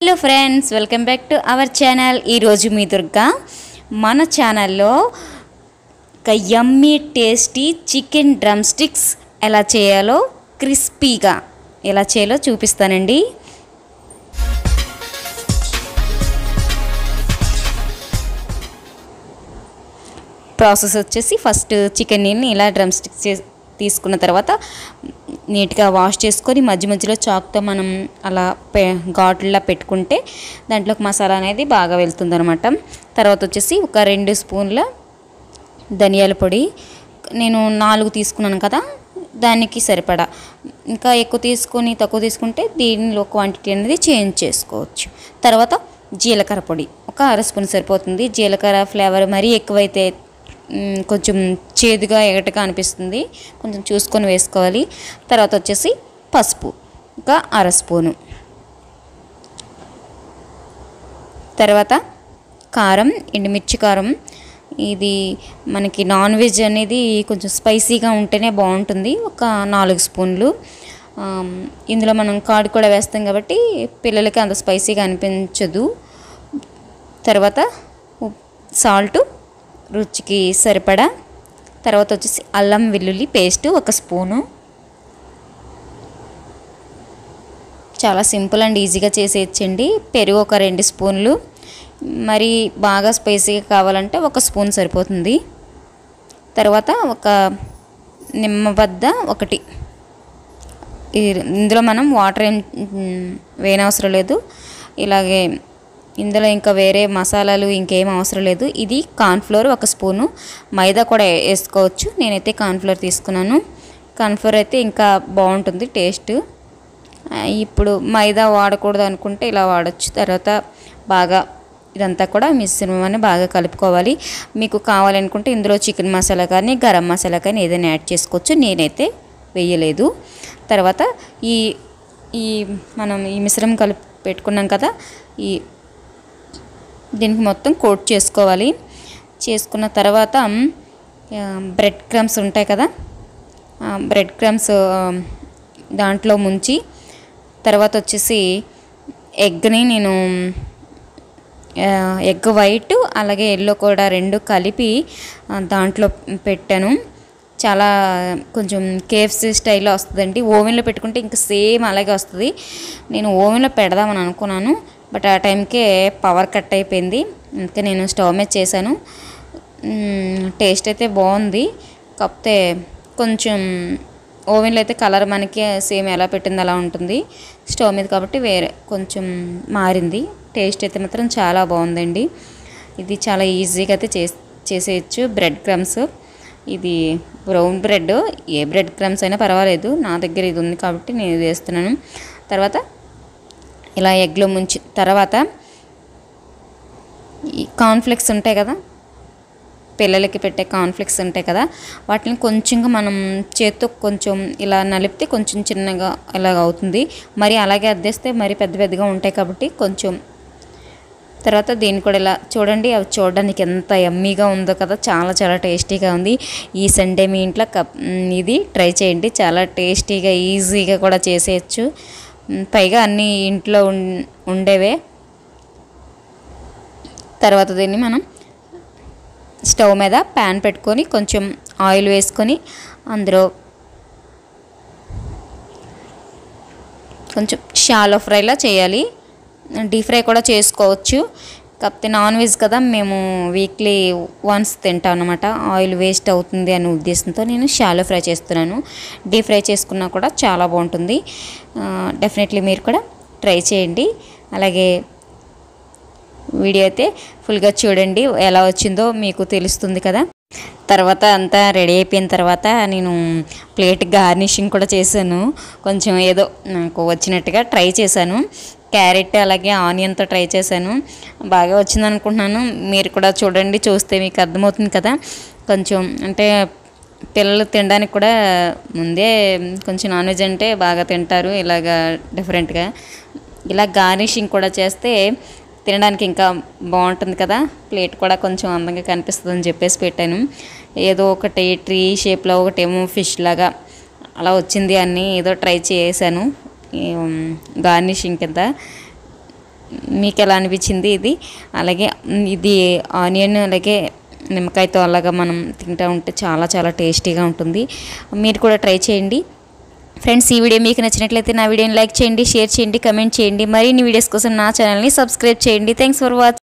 hello friends welcome back to our channel ఈరోజు మీ దుర్గా మన ఛానల్లో ఒక yummy tasty chicken drumsticks ఎలా చేయాలో క్రిస్పీగా ఎలా చేయాలో చూపిస్తానండి ప్రాసెస్ వచ్చేసి ఫస్ట్ చికెన్ని ఇలా డ్రమ్ స్టిక్స్ చే తీసుకున్న తర్వాత నీట్గా వాష్ చేసుకొని మధ్య మధ్యలో చాక్తో మనం అలా పె ఘాట్లా పెట్టుకుంటే దాంట్లోకి మసాలా అనేది బాగా వెళ్తుంది అనమాట తర్వాత వచ్చేసి ఒక రెండు స్పూన్ల ధనియాల పొడి నేను నాలుగు తీసుకున్నాను కదా దానికి సరిపడా ఇంకా ఎక్కువ తీసుకొని తక్కువ తీసుకుంటే దీనిలో క్వాంటిటీ అనేది చేంజ్ చేసుకోవచ్చు తర్వాత జీలకర్ర పొడి ఒక అర స్పూన్ సరిపోతుంది జీలకర్ర ఫ్లేవర్ మరీ ఎక్కువైతే మ్, కొంచెం చేదుగా ఎగటగా అనిపిస్తుంది కొంచెం చూసుకొని వేసుకోవాలి తర్వాత వచ్చేసి పసుపు ఒక అర స్పూను తర్వాత కారం ఎండుమిర్చి కారం ఇది మనకి నాన్ వెజ్ అనేది కొంచెం స్పైసీగా ఉంటేనే బాగుంటుంది ఒక నాలుగు స్పూన్లు ఆమ్, ఇందులో మనం కాడు కూడా వేస్తాం కాబట్టి పిల్లలకి అంత స్పైసీగా అనిపించదు తర్వాత సాల్ట్ రుచికి సరిపడా తర్వాత వచ్చేసి అల్లం వెల్లుల్లి పేస్ట్ ఒక స్పూను చాలా సింపుల్ అండ్ ఈజీగా చేసేయచ్చండి పెరుగు ఒక రెండు స్పూన్లు మరి బాగా స్పైసీగా కావాలంటే ఒక స్పూన్ సరిపోతుంది తర్వాత ఒక నిమ్మబద్ద ఒకటి ఈ- ఇందులో మనం వాటర్ ఏం మ్, వేయనవసరం లేదు ఇలాగే ఇందులో ఇంకా వేరే మసాలాలు ఇంకేం అవసరం లేదు ఇది కార్న్ఫ్లోర్ ఒక స్పూను మైదా కూడా వేసుకోవచ్చు నేనైతే కార్న్ఫ్లోర్ తీసుకున్నాను కార్న్ఫ్లోర్ అయితే ఇంకా బాగుంటుంది టేస్ట్ ఆ, ఇప్పుడు మైదా వాడకూడదు అనుకుంటే ఇలా వాడచ్చు తర్వాత బాగా ఇదంతా కూడా మిశ్రమాన్ని బాగా కలుపుకోవాలి మీకు కావాలనుకుంటే ఇందులో చికెన్ మసాలా కానీ గరం మసాలా కానీ ఏదైనా యాడ్ చేసుకోవచ్చు నేనైతే వేయలేదు తర్వాత ఈ ఈ మనం ఈ మిశ్రమం కలిపి పెట్టుకున్నాం కదా ఈ దీనికి మొత్తం కోట్ చేసుకోవాలి చేసుకున్న తర్వాత ఆ, బ్రెడ్ క్రమ్స్ ఉంటాయి కదా ఆ, బ్రెడ్ క్రమ్స్ ఆ, దాంట్లో ముంచి తర్వాత వచ్చేసి ఎగ్ని నేను ఆ, ఎగ్ వైట్ అలాగే ఎల్లో కూడా రెండు కలిపి ఆ, దాంట్లో పెట్టాను చాలా కొంచెం కేఎఫ్సీ స్టైల్లో వస్తుందండి ఓవెన్లో పెట్టుకుంటే ఇంకా సేమ్ అలాగే వస్తుంది నేను ఓవెన్లో పెడదామని అనుకున్నాను బట్ ఆ టైంకే పవర్ కట్ అయిపోయింది అందుకే నేను స్టవ్ మీద చేశాను మ్, టేస్ట్ అయితే బాగుంది కాకపోతే కొంచెం ఓవెన్లో అయితే కలర్ మనకి సేమ్ ఎలా పెట్టింది అలా ఉంటుంది స్టవ్ మీద కాబట్టి వేరే కొంచెం మారింది టేస్ట్ అయితే మాత్రం చాలా బాగుందండి ఇది చాలా ఈజీగా అయితే చేస్ చేసేయచ్చు బ్రెడ్ క్రమ్స్ ఇది బ్రౌన్ బ్రెడ్ ఏ బ్రెడ్ క్రమ్స్ అయినా పర్వాలేదు నా దగ్గర ఇది ఉంది కాబట్టి నేను ఇది వేస్తున్నాను తర్వాత ఇలా ఎగ్లో ముంచి తర్వాత ఈ కార్న్ఫ్లెక్స్ ఉంటాయి కదా పిల్లలకి పెట్టే కాన్ఫ్లెక్స్ ఉంటాయి కదా వాటిని కొంచెంగా మనం చేత్తో కొంచెం ఇలా నలిపితే కొంచెం చిన్నగా ఇలాగ అవుతుంది మరి అలాగే అద్దేస్తే మరి పెద్ద పెద్దగా ఉంటాయి కాబట్టి కొంచెం తర్వాత దీన్ని కూడా ఇలా చూడండి అవి చూడడానికి ఎంత ఎమ్మీగా ఉందో కదా చాలా చాలా టేస్టీగా ఉంది ఈ సండే మీ ఇంట్లో కప్ మ్, ఇది ట్రై చేయండి చాలా టేస్టీగా ఈజీగా కూడా చేసేయచ్చు మ్, పైగా అన్నీ ఇంట్లో ఉం- ఉండేవే తర్వాత దీన్ని మనం స్టవ్ మీద ప్యాన్ పెట్టుకొని కొంచెం ఆయిల్ వేసుకొని అందులో కొంచెం షాలో ఫ్రైలా చేయాలి డీప్ ఫ్రై కూడా చేసుకోవచ్చు కాకపోతే నాన్ వెజ్ కదా మేము వీక్లీ వన్స్ తింటాం అనమాట ఆయిల్ వేస్ట్ అవుతుంది అనే ఉద్దేశంతో నేను షాలో ఫ్రై చేస్తున్నాను డీప్ ఫ్రై చేసుకున్నా కూడా చాలా బాగుంటుంది డెఫినెట్లీ మీరు కూడా ట్రై చేయండి అలాగే వీడియో అయితే ఫుల్గా చూడండి ఎలా వచ్చిందో మీకు తెలుస్తుంది కదా తర్వాత అంతా రెడీ అయిపోయిన తర్వాత నేను ప్లేట్ గార్నిషింగ్ కూడా చేశాను కొంచెం ఏదో నాకు వచ్చినట్టుగా ట్రై చేశాను క్యారెట్ అలాగే ఆనియన్తో ట్రై చేశాను బాగా వచ్చింది అనుకుంటున్నాను మీరు కూడా చూడండి చూస్తే మీకు అర్థమవుతుంది కదా కొంచెం అంటే పిల్లలు తినడానికి కూడా ముందే కొంచెం నాన్ వెజ్ అంటే బాగా తింటారు ఇలాగా డిఫరెంట్గా ఇలా గార్నిషింగ్ కూడా చేస్తే తినడానికి ఇంకా బాగుంటుంది కదా ప్లేట్ కూడా కొంచెం అందంగా కనిపిస్తుంది అని చెప్పేసి పెట్టాను ఏదో ఒకటి ట్రీ షేప్లో ఒకటేమో ఫిష్ లాగా అలా వచ్చింది అని ఏదో ట్రై చేశాను గార్నిషింగ్ కింద మీకు ఎలా అనిపించింది ఇది అలాగే మ్, ఇది ఆనియన్ అలాగే నిమ్మకాయతో అలాగా మనం తింటూ ఉంటే చాలా చాలా టేస్టీగా ఉంటుంది మీరు కూడా ట్రై చేయండి ఫ్రెండ్స్ ఈ వీడియో మీకు నచ్చినట్లయితే నా వీడియోని లైక్ చేయండి షేర్ చేయండి కమెంట్ చేయండి మరిన్ని వీడియోస్ కోసం నా ఛానల్ని సబ్స్క్రైబ్ చేయండి థ్యాంక్స్ ఫర్ వాచింగ్